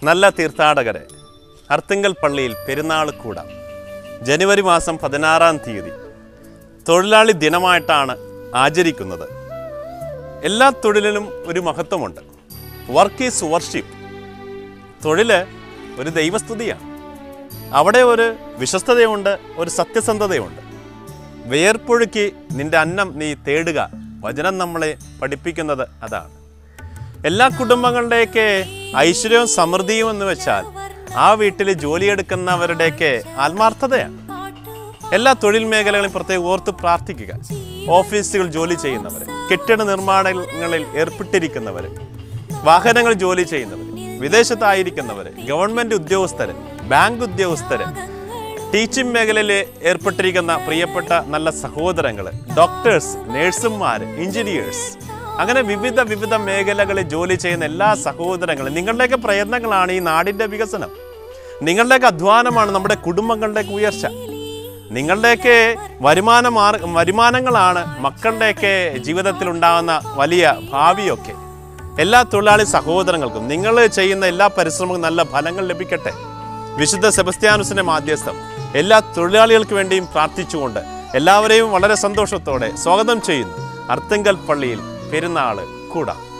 നല്ല തീർത്ഥാടകരെ അർത്തിങ്കൽ പള്ളിയിൽ പെരുന്നാൾ കൂടാം ജനുവരി മാസം പതിനാറാം തീയതി തൊഴിലാളി ദിനമായിട്ടാണ് ആചരിക്കുന്നത് എല്ലാ തൊഴിലിനും ഒരു മഹത്വമുണ്ട് വർക്ക് ഈസ് വർഷിപ്പ് തൊഴില് ഒരു ദൈവസ്തുതിയാണ് അവിടെ ഒരു വിശ്വസ്തതയുണ്ട് ഒരു സത്യസന്ധതയുണ്ട് വിയർപ്പൊഴുക്കി നിന്റെ അന്നം നീ തേടുക വചനം നമ്മളെ പഠിപ്പിക്കുന്നത് അതാണ് എല്ലാ കുടുംബങ്ങളുടെയൊക്കെ ഐശ്വര്യവും സമൃദ്ധിയും എന്ന് വെച്ചാൽ ആ വീട്ടിൽ ജോലിയെടുക്കുന്നവരുടെയൊക്കെ ആത്മാർത്ഥതയാണ് എല്ലാ തൊഴിൽ മേഖലകളും പ്രത്യേകം ഓർത്ത് പ്രാർത്ഥിക്കുക ഓഫീസുകൾ ജോലി ചെയ്യുന്നവർ കെട്ടിട നിർമ്മാണങ്ങളിൽ ഏർപ്പെട്ടിരിക്കുന്നവർ വാഹനങ്ങൾ ജോലി ചെയ്യുന്നവർ വിദേശത്തായിരിക്കുന്നവർ ഗവൺമെന്റ് ഉദ്യോഗസ്ഥര് ബാങ്ക് ഉദ്യോഗസ്ഥര് ടീച്ചിങ് മേഖലയിൽ ഏർപ്പെട്ടിരിക്കുന്ന പ്രിയപ്പെട്ട നല്ല സഹോദരങ്ങൾ ഡോക്ടേഴ്സ് നേഴ്സുമാർ എഞ്ചിനീയേഴ്സ് അങ്ങനെ വിവിധ വിവിധ മേഖലകളിൽ ജോലി ചെയ്യുന്ന എല്ലാ സഹോദരങ്ങളും നിങ്ങളുടെയൊക്കെ പ്രയത്നങ്ങളാണ് ഈ നാടിൻ്റെ വികസനം നിങ്ങളുടെയൊക്കെ അധ്വാനമാണ് നമ്മുടെ കുടുംബങ്ങളുടെയൊക്കെ ഉയർച്ച നിങ്ങളുടെയൊക്കെ വരുമാന മാർ വരുമാനങ്ങളാണ് മക്കളുടെയൊക്കെ ജീവിതത്തിൽ ഉണ്ടാകുന്ന വലിയ ഭാവിയൊക്കെ എല്ലാ തൊഴിലാളി സഹോദരങ്ങൾക്കും നിങ്ങൾ ചെയ്യുന്ന എല്ലാ പരിശ്രമവും നല്ല ഫലങ്ങൾ ലഭിക്കട്ടെ വിശുദ്ധ സെബസ്ത്യാനുസിന്റെ മാധ്യസ്ഥം എല്ലാ തൊഴിലാളികൾക്ക് വേണ്ടിയും പ്രാർത്ഥിച്ചുകൊണ്ട് എല്ലാവരെയും വളരെ സന്തോഷത്തോടെ സ്വാഗതം ചെയ്യുന്നു അർത്തങ്കൽ പള്ളിയിൽ പെരുന്നാള് കൂടാം